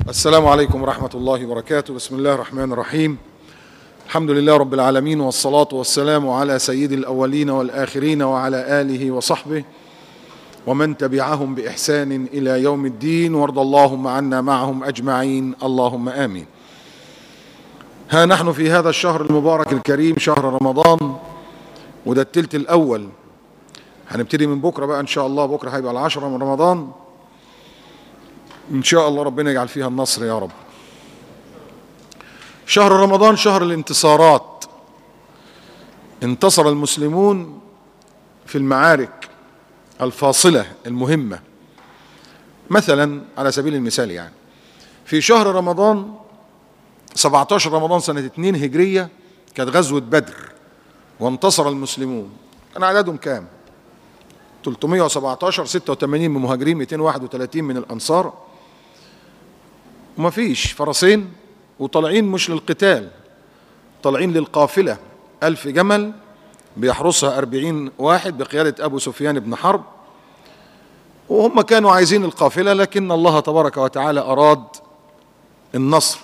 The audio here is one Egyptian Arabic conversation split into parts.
السلام عليكم ورحمة الله وبركاته بسم الله الرحمن الرحيم الحمد لله رب العالمين والصلاة والسلام على سيد الأولين والآخرين وعلى آله وصحبه ومن تبعهم بإحسان إلى يوم الدين وارض اللهم عنا معهم أجمعين اللهم آمين ها نحن في هذا الشهر المبارك الكريم شهر رمضان وده التلت الأول هنبتدي من بكرة بقى إن شاء الله بكرة هيبقى العشرة من رمضان إن شاء الله ربنا يجعل فيها النصر يا رب شهر رمضان شهر الانتصارات انتصر المسلمون في المعارك الفاصلة المهمة مثلا على سبيل المثال يعني في شهر رمضان 17 رمضان سنة 2 هجرية كانت غزوة بدر وانتصر المسلمون كان عددهم كام 317 86 من مهاجرين 231 من الأنصار وما فيش فرسين وطالعين مش للقتال طالعين للقافلة ألف جمل بيحرسها أربعين واحد بقيادة أبو سفيان بن حرب وهم كانوا عايزين القافلة لكن الله تبارك وتعالى أراد النصر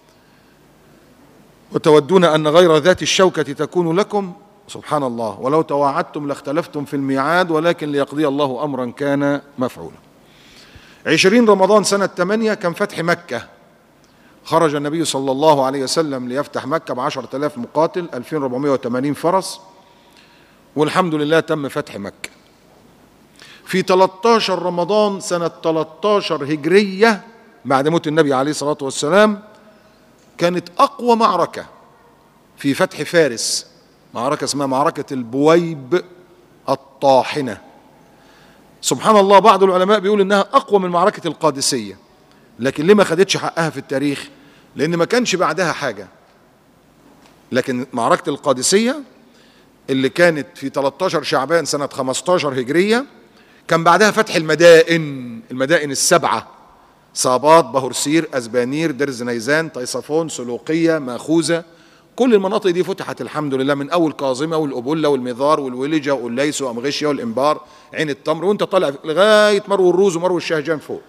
وتودون أن غير ذات الشوكة تكون لكم سبحان الله ولو تواعدتم لاختلفتم في الميعاد ولكن ليقضي الله أمرا كان مفعولا عشرين رمضان سنة ثمانية كان فتح مكة خرج النبي صلى الله عليه وسلم ليفتح مكة بعشرة آلاف مقاتل 2480 فرس والحمد لله تم فتح مكة في 13 رمضان سنة 13 هجرية بعد موت النبي عليه الصلاة والسلام كانت أقوى معركة في فتح فارس معركة اسمها معركة البويب الطاحنة سبحان الله بعض العلماء بيقول انها اقوى من معركة القادسية لكن ليه ما خدتش حقها في التاريخ لان ما كانش بعدها حاجة لكن معركة القادسية اللي كانت في 13 شعبان سنة 15 هجرية كان بعدها فتح المدائن المدائن السبعة صابات بهرسير أزبانير درز نيزان طيصفون سلوقية ماخوذة كل المناطق دي فتحت الحمد لله من اول كاظمه والقبله والمذار والولجه والليس وامغشيه والانبار عين التمر وانت طالع لغايه مرو الروز ومرو الشهجان فوق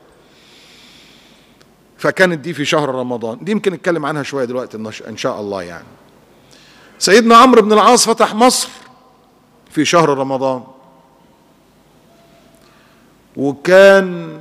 فكانت دي في شهر رمضان دي يمكن نتكلم عنها شويه دلوقتي ان شاء الله يعني سيدنا عمرو بن العاص فتح مصر في شهر رمضان وكان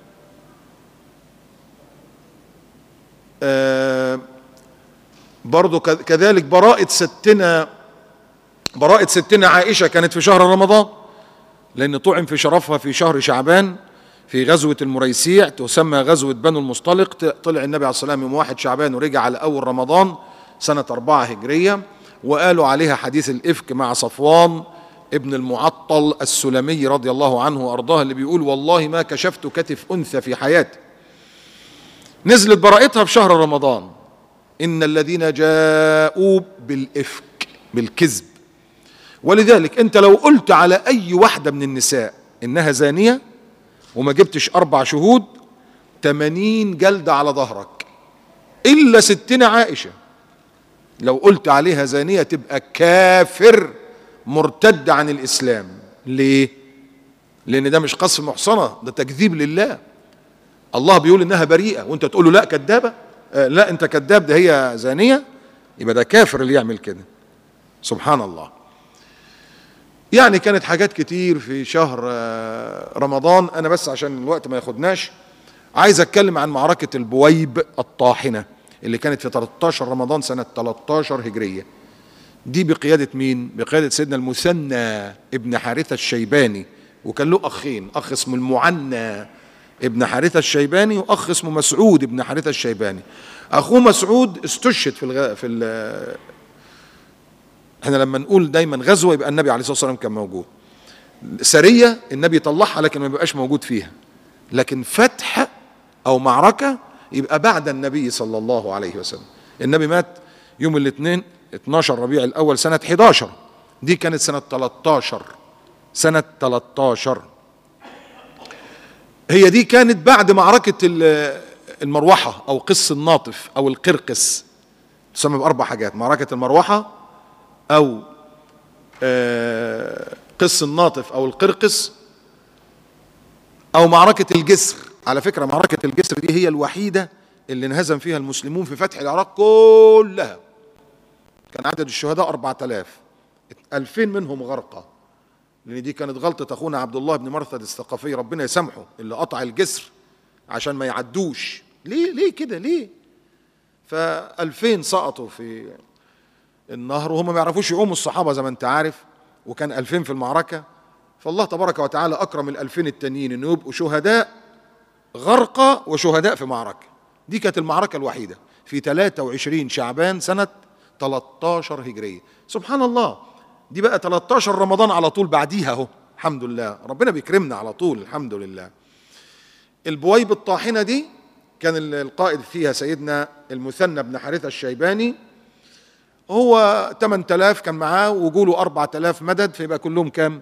آه برضو كذلك براءة ستنا براءة ستنا عائشة كانت في شهر رمضان لأن طعن في شرفها في شهر شعبان في غزوة المريسيع تسمى غزوة بنو المصطلق طلع النبي عليه الصلاة والسلام يوم واحد شعبان ورجع على أول رمضان سنة أربعة هجرية وقالوا عليها حديث الإفك مع صفوان ابن المعطل السلمي رضي الله عنه وأرضاه اللي بيقول والله ما كشفت كتف أنثى في حياتي نزلت براءتها في شهر رمضان إن الذين جاءوا بالإفك بالكذب ولذلك أنت لو قلت على أي واحدة من النساء إنها زانية وما جبتش أربع شهود تمانين جلدة على ظهرك إلا ستنا عائشة لو قلت عليها زانية تبقى كافر مرتد عن الإسلام ليه؟ لأن ده مش قصف محصنة ده تكذيب لله الله بيقول إنها بريئة وأنت تقول له لا كذابة لا انت كذاب ده هي زانيه يبقى ده كافر اللي يعمل كده سبحان الله يعني كانت حاجات كتير في شهر رمضان انا بس عشان الوقت ما ياخدناش عايز اتكلم عن معركه البويب الطاحنه اللي كانت في 13 رمضان سنه 13 هجريه دي بقياده مين بقياده سيدنا المثنى ابن حارثه الشيباني وكان له اخين اخ اسمه المعنى ابن حارثة الشيباني واخ اسمه مسعود ابن حارثة الشيباني اخوه مسعود استشهد في الغ... في ال... احنا لما نقول دايما غزوه يبقى النبي عليه الصلاه والسلام كان موجود سريه النبي طلعها لكن ما بيبقاش موجود فيها لكن فتح او معركه يبقى بعد النبي صلى الله عليه وسلم النبي مات يوم الاثنين 12 ربيع الاول سنه 11 دي كانت سنه 13 سنه 13 هي دي كانت بعد معركة المروحة أو قس الناطف أو القرقس تسمى بأربع حاجات معركة المروحة أو قس الناطف أو القرقس أو معركة الجسر على فكرة معركة الجسر دي هي الوحيدة اللي انهزم فيها المسلمون في فتح العراق كلها كان عدد الشهداء 4000 2000 منهم غرقى لان دي كانت غلطه اخونا عبد الله بن مرثد الثقفي ربنا يسامحه اللي قطع الجسر عشان ما يعدوش ليه ليه كده ليه ف2000 سقطوا في النهر وهم ما يعرفوش يقوموا الصحابه زي ما انت عارف وكان 2000 في المعركه فالله تبارك وتعالى اكرم ال2000 التانيين انه يبقوا شهداء غرقى وشهداء في معركه دي كانت المعركه الوحيده في 23 شعبان سنه 13 هجريه سبحان الله دي بقى 13 رمضان على طول بعديها اهو الحمد لله ربنا بيكرمنا على طول الحمد لله البويب الطاحنه دي كان القائد فيها سيدنا المثنى بن حارثه الشيباني هو 8000 كان معاه وجوله 4000 مدد فيبقى كلهم كام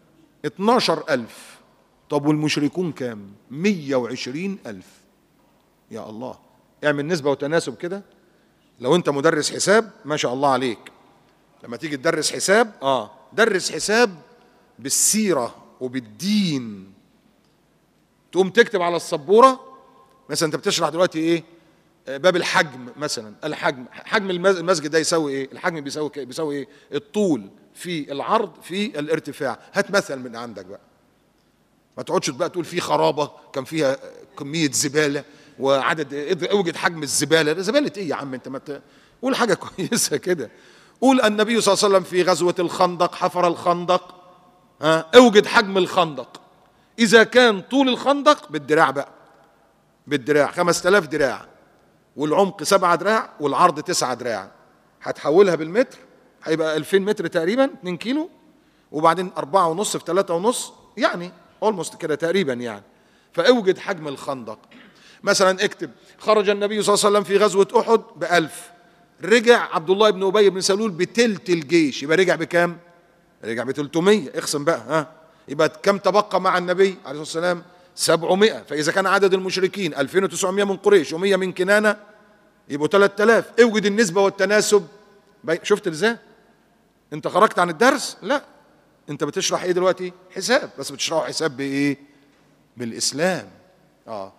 12000 طب والمشركون كام 120000 يا الله اعمل نسبة وتناسب كده لو انت مدرس حساب ما شاء الله عليك لما تيجي تدرس حساب اه درس حساب بالسيرة وبالدين تقوم تكتب على السبورة مثلا انت بتشرح دلوقتي ايه باب الحجم مثلا الحجم حجم المسجد ده يساوي ايه الحجم بيساوي بيساوي ايه الطول في العرض في الارتفاع هات مثل من عندك بقى ما تقعدش بقى تقول في خرابه كان فيها كميه زباله وعدد اوجد حجم الزباله زباله ايه يا عم انت ما قول حاجه كويسه كده قول النبي صلى الله عليه وسلم في غزوه الخندق حفر الخندق ها اوجد حجم الخندق اذا كان طول الخندق بالدراع بقى بالدراع 5000 دراع والعمق سبعة دراع والعرض تسعة دراع هتحولها بالمتر هيبقى 2000 متر تقريبا 2 كيلو وبعدين أربعة ونص في ثلاثة ونص يعني اولموست كده تقريبا يعني فاوجد حجم الخندق مثلا اكتب خرج النبي صلى الله عليه وسلم في غزوة أحد بألف رجع عبد الله بن أبي بن سلول بتلت الجيش يبقى رجع بكام؟ رجع ب 300 اقسم بقى ها يبقى كم تبقى مع النبي عليه الصلاة والسلام 700 فإذا كان عدد المشركين 2900 من قريش و100 من كنانة يبقوا 3000 اوجد النسبة والتناسب شفت ازاي؟ انت خرجت عن الدرس؟ لا انت بتشرح ايه دلوقتي؟ حساب بس بتشرحه حساب بايه؟ بالاسلام اه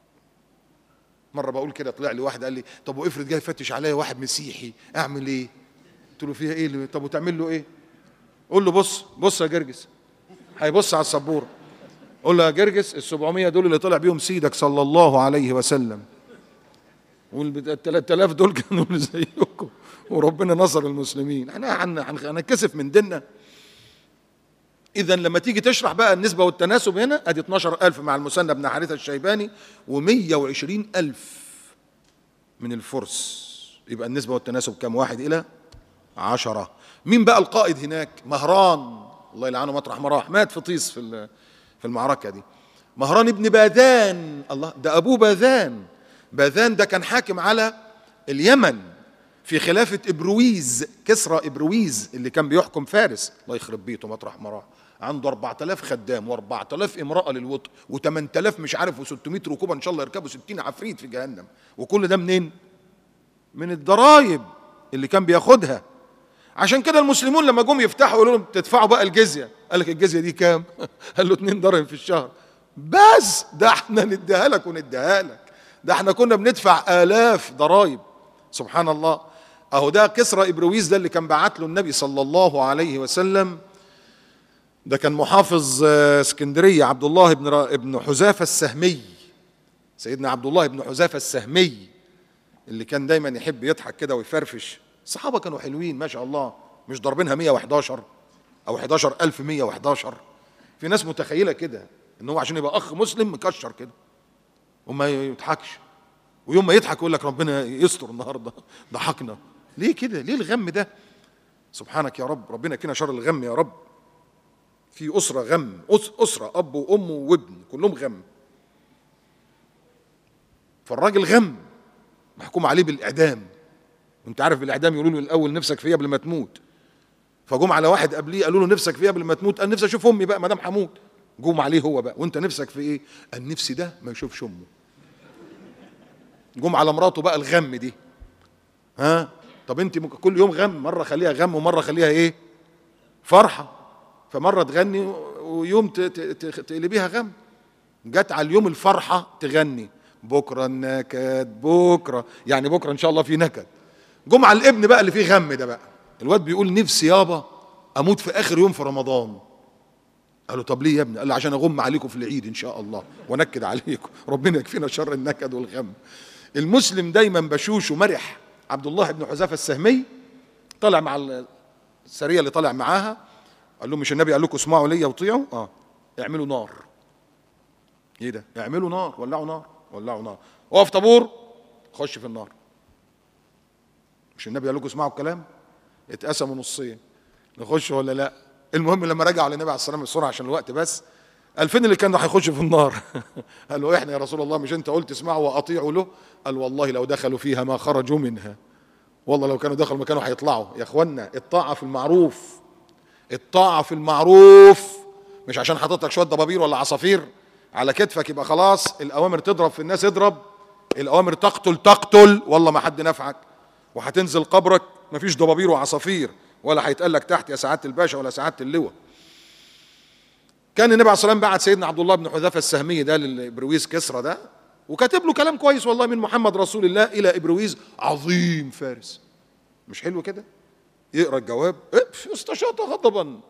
مرة بقول كده طلع لي واحد قال لي طب وافرض جاي يفتش عليا واحد مسيحي اعمل ايه؟ قلت له فيها ايه؟ طب وتعمل له ايه؟ قول له بص بص يا جرجس هيبص على السبوره قول له يا جرجس ال 700 دول اللي طلع بيهم سيدك صلى الله عليه وسلم وال 3000 دول كانوا زيكم وربنا نصر المسلمين احنا هنكسف من ديننا اذا لما تيجي تشرح بقى النسبه والتناسب هنا ادي 12000 مع المثنى بن حارثه الشيباني و120000 من الفرس يبقى النسبه والتناسب كام واحد الى عشرة مين بقى القائد هناك مهران الله يلعنه مطرح ما راح مات في طيس في في المعركه دي مهران ابن باذان الله ده ابوه باذان باذان ده كان حاكم على اليمن في خلافة إبرويز كسرى إبرويز اللي كان بيحكم فارس الله يخرب بيته مطرح ما راح عنده 4000 خدام و4000 امرأة للوطء و8000 مش عارف و600 ركوبة إن شاء الله يركبوا 60 عفريت في جهنم وكل ده منين؟ من الضرايب اللي كان بياخدها عشان كده المسلمون لما جم يفتحوا يقولوا لهم تدفعوا بقى الجزية قال لك الجزية دي كام؟ قال له 2 درهم في الشهر بس ده احنا نديها لك ونديها لك ده احنا كنا بندفع آلاف ضرايب سبحان الله اهو ده كسرى ابرويز ده اللي كان بعت له النبي صلى الله عليه وسلم ده كان محافظ اسكندريه عبد الله بن ابن حذافه السهمي سيدنا عبد الله بن حذافه السهمي اللي كان دايما يحب يضحك كده ويفرفش الصحابه كانوا حلوين ما شاء الله مش ضاربينها 111 او 11111 في ناس متخيله كده ان هو عشان يبقى اخ مسلم مكشر كده وما يضحكش ويوم ما يضحك يقول لك ربنا يستر النهارده ضحكنا ليه كده ليه الغم ده سبحانك يا رب ربنا كنا شر الغم يا رب في أسرة غم أس أسرة أب وأم وابن كلهم غم فالراجل غم محكوم عليه بالإعدام وأنت عارف بالإعدام يقولوا له الأول نفسك فيها قبل ما تموت فجم على واحد قبليه قالوا له نفسك فيها قبل ما تموت قال نفسي أشوف أمي بقى ما دام هموت جم عليه هو بقى وأنت نفسك في إيه؟ قال نفسي ده ما يشوفش أمه جم على مراته بقى الغم دي ها طب انت كل يوم غم مره خليها غم ومره خليها ايه فرحه فمره تغني ويوم تقلبيها غم جت على اليوم الفرحه تغني بكره النكد بكره يعني بكره ان شاء الله في نكد جم على الابن بقى اللي فيه غم ده بقى الواد بيقول نفسي يابا اموت في اخر يوم في رمضان قالوا طب ليه يا ابني قال له عشان اغم عليكم في العيد ان شاء الله وانكد عليكم ربنا يكفينا شر النكد والغم المسلم دايما بشوش ومرح عبد الله بن حذافه السهمي طلع مع السريه اللي طلع معاها قال لهم مش النبي قال لكم اسمعوا ليا وطيعوا اه اعملوا نار ايه ده اعملوا نار ولعوا نار ولعوا نار اقف طابور خش في النار مش النبي قال لكم اسمعوا الكلام اتقسموا نصين نخش ولا لا المهم لما رجعوا للنبي عليه الصلاه والسلام بسرعه عشان الوقت بس قال فين اللي كان راح يخش في النار قال له احنا يا رسول الله مش انت قلت اسمعوا واطيعوا له قال والله لو دخلوا فيها ما خرجوا منها والله لو كانوا دخلوا ما كانوا هيطلعوا يا اخوانا الطاعه في المعروف الطاعه في المعروف مش عشان حاطط لك شويه ضبابير ولا عصافير على كتفك يبقى خلاص الاوامر تضرب في الناس اضرب الاوامر تقتل تقتل والله ما حد نفعك وهتنزل قبرك مفيش ضبابير وعصافير ولا هيتقال لك تحت يا سعاده الباشا ولا سعاده اللواء كان النبي عليه الصلاه والسلام بعت سيدنا عبد الله بن حذافه السهمي ده لابرويز كسرى ده وكاتب له كلام كويس والله من محمد رسول الله الى ابرويز عظيم فارس مش حلو كده يقرا الجواب استشاط غضبا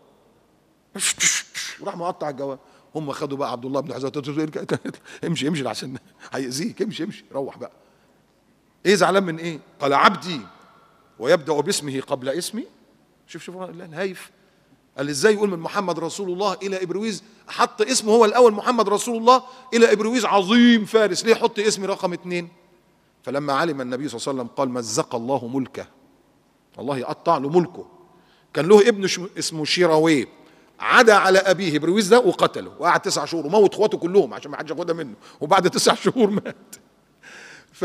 وراح مقطع الجواب هم خدوا بقى عبد الله بن حذافه امشي امشي عشان هيأذيك امشي امشي روح بقى ايه زعلان من ايه قال عبدي ويبدا باسمه قبل اسمي شوف شوف الهايف قال ازاي يقول من محمد رسول الله الى ابرويز حط اسمه هو الاول محمد رسول الله الى ابرويز عظيم فارس ليه حط اسمي رقم اثنين فلما علم النبي صلى الله عليه وسلم قال مزق الله ملكه الله يقطع له ملكه كان له ابن اسمه شيراويه عدا على ابيه ابرويز ده وقتله وقعد تسع شهور وموت اخواته كلهم عشان ما حدش ياخدها منه وبعد تسع شهور مات ف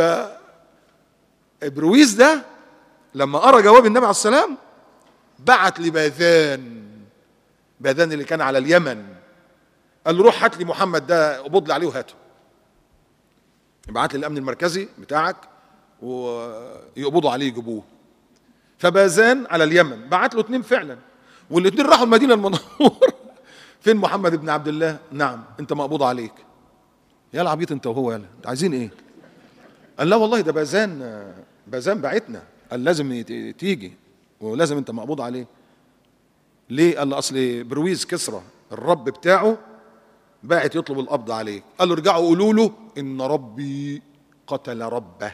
ابرويز ده لما قرا جواب النبي عليه السلام بعت لباذان باذان اللي كان على اليمن قال له روح هات لي محمد ده قبض لي عليه وهاته ابعت لي الامن المركزي بتاعك ويقبضوا عليه يجيبوه فباذان على اليمن بعت له اتنين فعلا والاثنين راحوا المدينه المنوره فين محمد بن عبد الله نعم انت مقبوض عليك يا العبيط انت وهو يلا انت عايزين ايه قال لا والله ده باذان باذان بعتنا قال لازم تيجي ولازم انت مقبوض عليه ليه قال له اصل برويز كسرى الرب بتاعه باعت يطلب القبض عليه قال له ارجعوا قولوا له ان ربي قتل ربه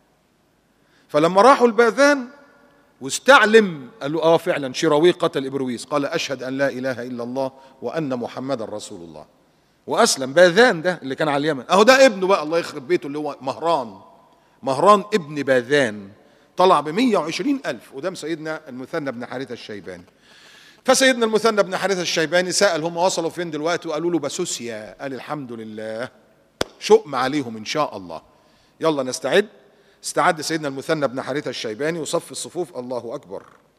فلما راحوا الباذان واستعلم قال له اه فعلا شراوي قتل ابرويس قال اشهد ان لا اله الا الله وان محمدا رسول الله واسلم باذان ده اللي كان على اليمن اهو ده ابنه بقى الله يخرب بيته اللي هو مهران مهران ابن باذان طلع ب 120 ألف قدام سيدنا المثنى بن حارثة الشيباني فسيدنا المثنى بن حارثة الشيباني سأل هم وصلوا فين دلوقتي وقالوا له بسوسيا قال الحمد لله شؤم عليهم إن شاء الله يلا نستعد استعد سيدنا المثنى بن حارثة الشيباني وصف الصفوف الله أكبر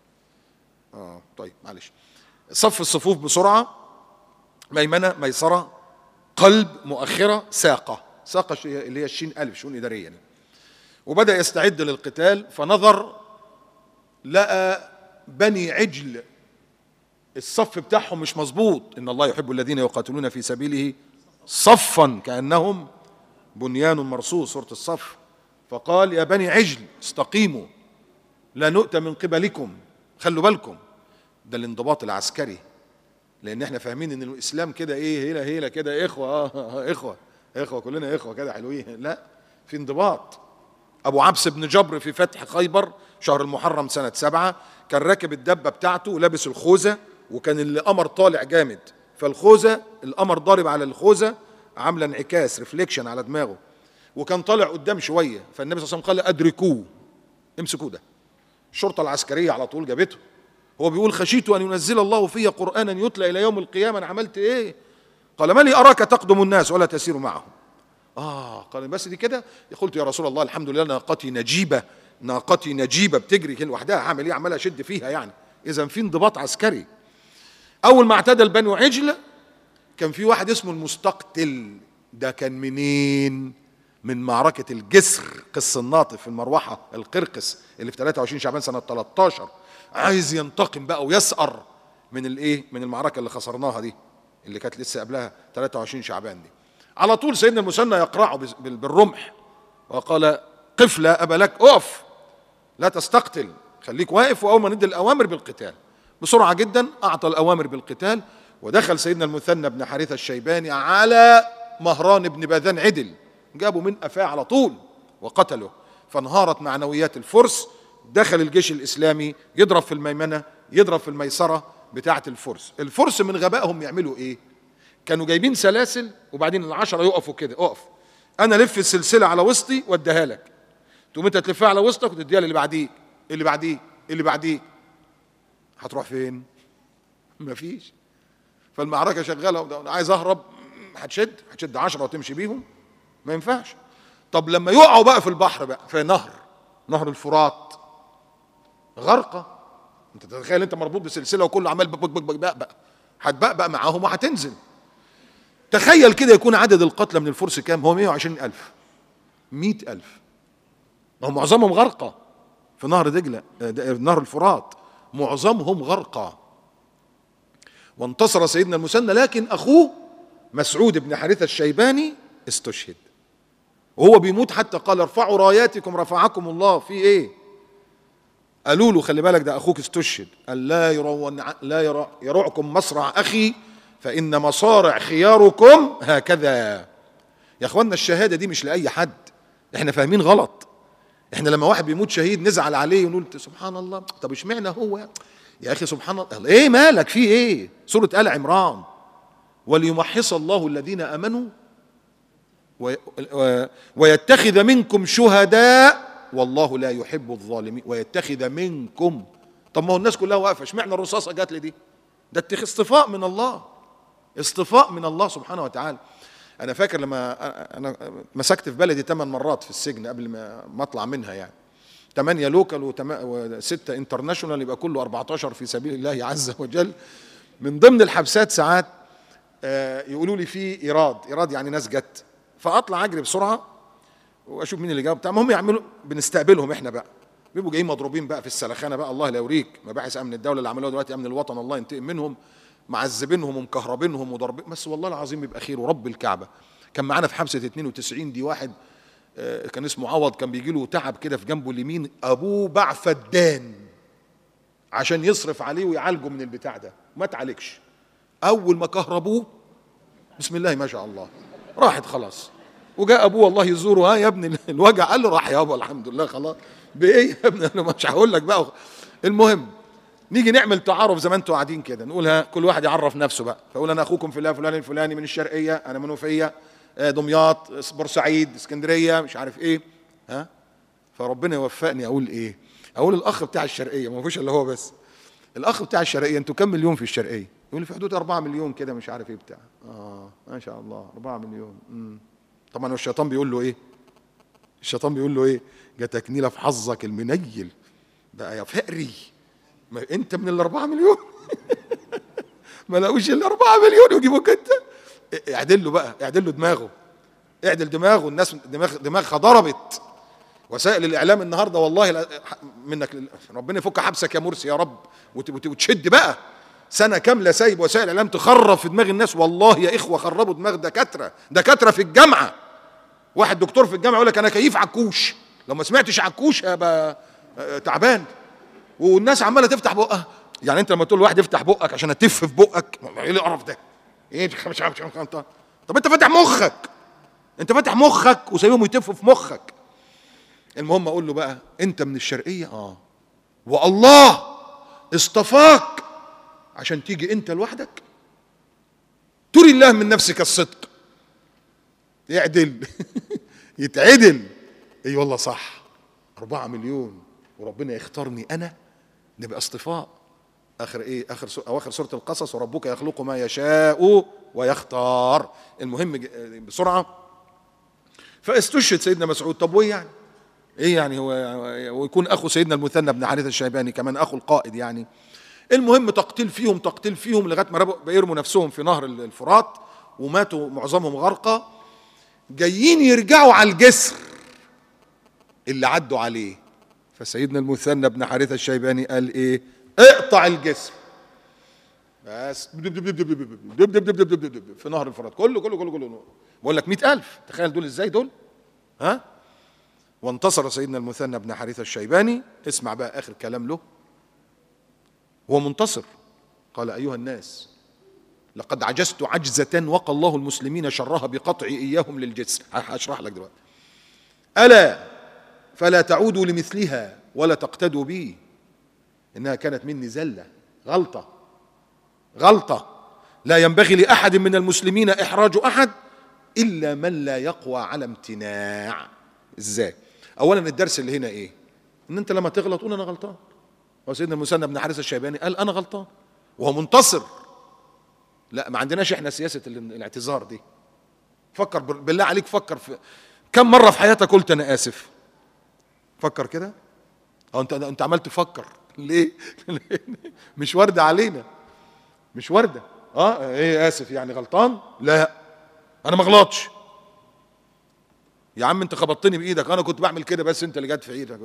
آه طيب معلش صف الصفوف بسرعة ميمنة ميسرة قلب مؤخرة ساقة ساقة اللي هي الشين ألف شؤون إدارية يعني. وبدأ يستعد للقتال فنظر لقى بني عجل الصف بتاعهم مش مظبوط ان الله يحب الذين يقاتلون في سبيله صفا كانهم بنيان مرصوص سوره الصف فقال يا بني عجل استقيموا لا نؤتى من قبلكم خلوا بالكم ده الانضباط العسكري لان احنا فاهمين ان الاسلام كده ايه هيلا هيلا كده اخوه اه اخوه اخوه كلنا اخوه كده حلوين لا في انضباط ابو عبس بن جبر في فتح خيبر شهر المحرم سنه سبعة كان راكب الدبه بتاعته ولابس الخوذه وكان القمر طالع جامد فالخوذه القمر ضارب على الخوذه عامله انعكاس ريفليكشن على دماغه وكان طالع قدام شويه فالنبي صلى الله عليه وسلم قال ادركوه امسكوه ده الشرطه العسكريه على طول جابته هو بيقول خشيت ان ينزل الله في قرانا يتلى الى يوم القيامه انا عملت ايه قال ما لي اراك تقدم الناس ولا تسير معهم اه قال بس دي كده قلت يا رسول الله الحمد لله ناقتي نجيبه ناقتي نجيبه بتجري كده لوحدها هعمل ايه عمال اشد فيها يعني اذا في انضباط عسكري اول ما اعتدى البنو عجل كان في واحد اسمه المستقتل ده كان منين من معركة الجسر قس الناطف في المروحة القرقس اللي في 23 شعبان سنة 13 عايز ينتقم بقى ويسأر من الايه من المعركة اللي خسرناها دي اللي كانت لسه قبلها 23 شعبان دي على طول سيدنا المثنى يقرعه بز- بال- بالرمح وقال قف لا أبا لك أقف لا تستقتل خليك واقف وأول ما ندي الأوامر بالقتال بسرعة جدا أعطى الأوامر بالقتال ودخل سيدنا المثنى بن حارثة الشيباني على مهران بن باذان عدل جابوا من قفاه على طول وقتله فانهارت معنويات الفرس دخل الجيش الإسلامي يضرب في الميمنة يضرب في الميسرة بتاعة الفرس الفرس من غبائهم يعملوا إيه كانوا جايبين سلاسل وبعدين العشرة يقفوا كده اقف انا لف السلسلة على وسطي واديها لك تقوم انت تلفها على وسطك وتديها للي بعديك اللي بعديك اللي بعديك هتروح فين مفيش فالمعركة شغالة أنا عايز اهرب هتشد هتشد عشرة وتمشي بيهم ما ينفعش طب لما يقعوا بقى في البحر بقى في نهر نهر الفرات غرقة انت تتخيل انت مربوط بسلسلة وكله عمال بق بق بق بق بق هتبقبق معاهم وهتنزل تخيل كده يكون عدد القتلى من الفرس كام هو 120 ألف 100 ألف هم معظمهم غرقى في نهر دجلة آه، د- آه، نهر الفرات معظمهم غرقى وانتصر سيدنا المثنى لكن أخوه مسعود بن حارثة الشيباني استشهد وهو بيموت حتى قال ارفعوا راياتكم رفعكم الله في ايه قالوا له خلي بالك ده اخوك استشهد قال لا يرون لا يرى يرعكم مصرع اخي فان مصارع خياركم هكذا يا اخوانا الشهاده دي مش لاي حد احنا فاهمين غلط احنا لما واحد بيموت شهيد نزعل عليه ونقول سبحان الله طب اشمعنى هو يا اخي سبحان الله ايه مالك في ايه سوره ال عمران وليمحص الله الذين امنوا وي- و- ويتخذ منكم شهداء والله لا يحب الظالمين ويتخذ منكم طب ما هو الناس كلها واقفه اشمعنى الرصاصه جات لي دي ده اتخ- اصطفاء من الله اصطفاء من الله سبحانه وتعالى انا فاكر لما أ- انا مسكت في بلدي ثمان مرات في السجن قبل ما ما اطلع منها يعني ثمانية لوكال وتما- وستة انترناشونال يبقى كله 14 في سبيل الله عز وجل من ضمن الحبسات ساعات آه، يقولوا لي في ايراد ايراد يعني ناس جت فاطلع اجري بسرعه واشوف مين اللي جاوب بتاع المهم يعملوا بنستقبلهم احنا بقى بيبقوا جايين مضروبين بقى في السلخانه بقى الله لا يوريك مباحث امن الدوله اللي عملوها دلوقتي امن الوطن الله ينتقم منهم معذبينهم ومكهربينهم وضاربين بس والله العظيم بيبقى خير ورب الكعبه كان معانا في حبسه 92 دي واحد آه، كان اسمه عوض كان بيجي له تعب كده في جنبه اليمين ابوه باع فدان عشان يصرف عليه ويعالجه من البتاع ده ما اتعالجش اول ما كهربوه بسم الله ما شاء الله راحت خلاص وجاء ابوه الله يزوره ها يا ابني الوجع قال له راح يابا الحمد لله خلاص بايه يا ابني انا مش هقول لك بقى المهم نيجي نعمل تعارف زي ما انتوا قاعدين كده نقول ها كل واحد يعرف نفسه بقى فاقول انا اخوكم في الله فلان الفلاني من الشرقيه انا منوفيه آه، دمياط بورسعيد اسكندريه مش عارف ايه ها فربنا يوفقني اقول ايه اقول الاخ بتاع الشرقيه ما فيش الا هو بس الاخ بتاع الشرقيه انتوا كم مليون في الشرقيه يقول لي في حدود 4 مليون كده مش عارف ايه بتاع اه ما شاء الله 4 مليون امم طبعا الشيطان بيقول له ايه الشيطان بيقول له ايه جاتك نيله في حظك المنيل بقى يا فقري ما انت من الاربعة مليون ما لقوش الا 4 مليون ويجيبوك انت اعدل له بقى اعدل له دماغه اعدل دماغه الناس دماغ دماغها ضربت وسائل الاعلام النهارده والله لا- منك لله. ربنا يفك حبسك يا مرسي يا رب وت- وت- وتشد بقى سنه كامله سايب وسائل الاعلام تخرب في دماغ الناس والله يا اخوه خربوا دماغ دكاتره دكاتره في الجامعه واحد دكتور في الجامعه يقول لك انا كيف عكوش لو ما سمعتش عكوش هبقى آه، تعبان والناس عماله تفتح بقها يعني انت لما تقول لواحد افتح بقك عشان اتف في بقك ايه القرف ده؟ ايه مش عارف مش عارف انت طب انت فاتح مخك انت فاتح مخك وسايبهم يتفوا في مخك المهم اقول له بقى انت من الشرقيه اه والله اصطفاك عشان تيجي انت لوحدك تري الله من نفسك الصدق يعدل يتعدل اي والله صح أربعة مليون وربنا يختارني أنا نبقى اصطفاء آخر إيه آخر سو... أواخر سورة القصص وربك يخلق ما يشاء ويختار المهم ج- بسرعة فاستشهد سيدنا مسعود طب وإيه يعني إيه يعني هو ويكون أخو سيدنا المثنى بن حارثة الشيباني كمان أخو القائد يعني المهم تقتيل فيهم تقتيل فيهم لغاية ما ربوا- بيرموا نفسهم في نهر الفرات وماتوا معظمهم غرقى جايين يرجعوا على الجسر اللي عدوا عليه فسيدنا المثنى بن حارثة الشيباني قال ايه اقطع الجسر بس دب دب دب دب دب دب دب دب دب دب في نهر الفرات كله كله كله كله بقول لك 100000 تخيل دول ازاي دول ها وانتصر سيدنا المثنى بن حارثة الشيباني اسمع بقى آخر كلام له هو منتصر قال أيها الناس لقد عجزت عجزة وقى الله المسلمين شرها بقطع إياهم للجسر هشرح لك دلوقتي ألا فلا تعودوا لمثلها ولا تقتدوا بي إنها كانت مني زلة غلطة غلطة لا ينبغي لأحد من المسلمين إحراج أحد إلا من لا يقوى على امتناع إزاي أولا الدرس اللي هنا إيه إن أنت لما تغلط قول أنا غلطان وسيدنا المثنى بن حارثة الشيباني قال أنا غلطان وهو منتصر لا ما عندناش احنا سياسة الاعتذار دي فكر بالله عليك فكر في كم مرة في حياتك قلت أنا آسف فكر كده أو أنت أنت عمال تفكر ليه؟ مش واردة علينا مش واردة اه ايه اسف يعني غلطان لا انا ما غلطش يا عم انت خبطتني بايدك انا كنت بعمل كده بس انت اللي جت في ايدك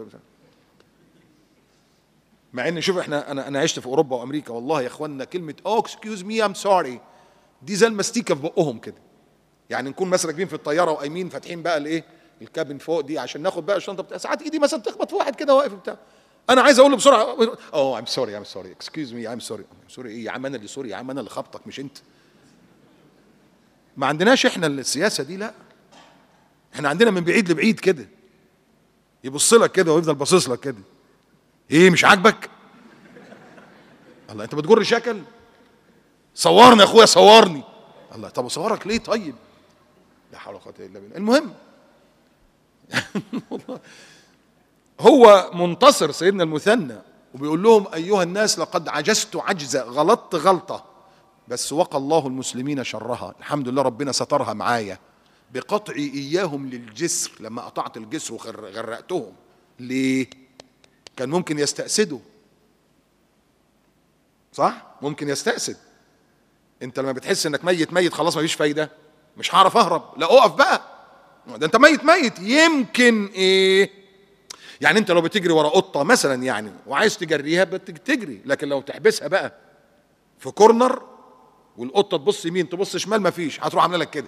مع ان شوف احنا انا انا عشت في اوروبا وامريكا والله يا اخوانا كلمه اوه اكسكيوز مي ام سوري دي زي المستيكه في بقهم كده يعني نكون مثلا راكبين في الطياره وقايمين فاتحين بقى الايه الكابن فوق دي عشان ناخد بقى الشنطه بتاع ساعات ايدي مثلا تخبط في واحد كده واقف بتاع انا عايز اقول له بسرعه اوه ام سوري ام سوري اكسكيوز مي ام سوري سوري ايه يا عم انا اللي سوري يا عم انا اللي خبطك مش انت ما عندناش احنا السياسه دي لا احنا عندنا من بعيد لبعيد كده يبص لك كده ويفضل باصص لك كده ايه مش عاجبك الله انت بتجر شكل صورني يا اخويا صورني الله طب اصورك ليه طيب لا حول ولا قوه الا بالله المهم هو منتصر سيدنا المثنى وبيقول لهم ايها الناس لقد عجزت عجزه غلطت غلطه بس وقى الله المسلمين شرها الحمد لله ربنا سترها معايا بقطع اياهم للجسر لما قطعت الجسر وغرقتهم ليه كان ممكن يستأسدوا صح ممكن يستأسد انت لما بتحس انك ميت ميت خلاص مفيش فايده مش هعرف اهرب لا اقف بقى ده انت ميت ميت يمكن ايه يعني انت لو بتجري ورا قطه مثلا يعني وعايز تجريها بتجري لكن لو تحبسها بقى في كورنر والقطه تبص يمين تبص شمال مفيش هتروح عامله لك كده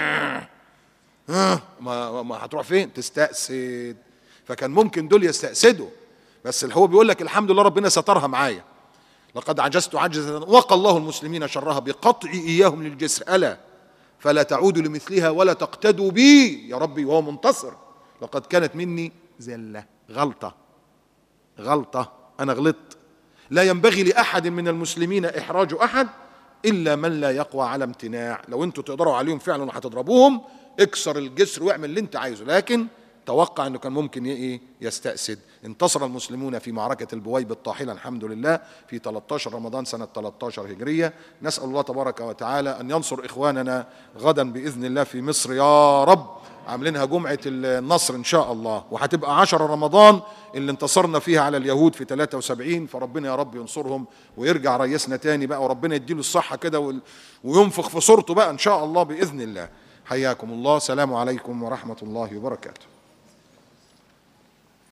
ما ما هتروح فين تستأسد فكان ممكن دول يستأسدوا بس اللي هو بيقول لك الحمد لله ربنا سترها معايا لقد عجزت عجزة وقى الله المسلمين شرها بقطع إياهم للجسر ألا فلا تعودوا لمثلها ولا تقتدوا بي يا ربي وهو منتصر لقد كانت مني زلة غلطة غلطة أنا غلطت لا ينبغي لأحد من المسلمين إحراج أحد إلا من لا يقوى على امتناع لو أنتوا تقدروا عليهم فعلا وهتضربوهم اكسر الجسر واعمل اللي أنت عايزه لكن توقع انه كان ممكن ايه يستأسد انتصر المسلمون في معركة البويب الطاحنة الحمد لله في 13 رمضان سنة 13 هجرية نسأل الله تبارك وتعالى أن ينصر إخواننا غدا بإذن الله في مصر يا رب عاملينها جمعة النصر إن شاء الله وهتبقى 10 رمضان اللي انتصرنا فيها على اليهود في 73 فربنا يا رب ينصرهم ويرجع رئيسنا تاني بقى وربنا يديله الصحة كده وينفخ في صورته بقى إن شاء الله بإذن الله حياكم الله سلام عليكم ورحمة الله وبركاته